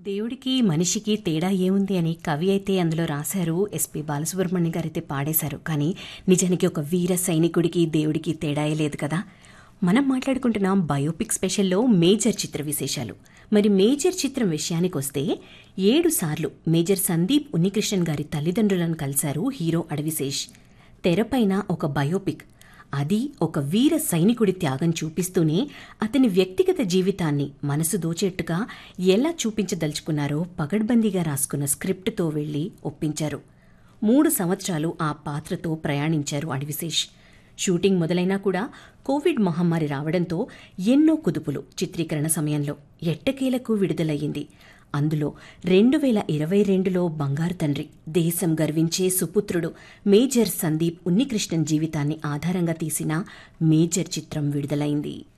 దేవుడికి మనిషికి తేడా ఏముంది అని కవి అయితే అందులో రాశారు ఎస్పి బాలసుబ్రహ్మణ్యం గారైతే పాడేశారు కానీ నిజానికి ఒక వీర సైనికుడికి దేవుడికి తేడాయే లేదు కదా మనం మాట్లాడుకుంటున్నాం బయోపిక్ స్పెషల్లో మేజర్ చిత్ర విశేషాలు మరి మేజర్ చిత్రం విషయానికి వస్తే ఏడు సార్లు మేజర్ సందీప్ ఉన్నికృష్ణన్ గారి తల్లిదండ్రులను కలిశారు హీరో అడవిశేష్ తెరపైన ఒక బయోపిక్ అది ఒక వీర సైనికుడి త్యాగం చూపిస్తూనే అతని వ్యక్తిగత జీవితాన్ని మనసు దోచేట్టుగా ఎలా చూపించదలుచుకున్నారో పగడ్బందీగా రాసుకున్న స్క్రిప్ట్తో వెళ్లి ఒప్పించారు మూడు సంవత్సరాలు ఆ పాత్రతో ప్రయాణించారు అడివిశేష్ షూటింగ్ మొదలైనా కూడా కోవిడ్ మహమ్మారి రావడంతో ఎన్నో కుదుపులు చిత్రీకరణ సమయంలో ఎట్టకేలకు విడుదలయ్యింది అందులో రెండు వేల ఇరవై రెండులో బంగారు తండ్రి దేశం గర్వించే సుపుత్రుడు మేజర్ సందీప్ ఉన్నికృష్ణన్ జీవితాన్ని ఆధారంగా తీసిన మేజర్ చిత్రం విడుదలైంది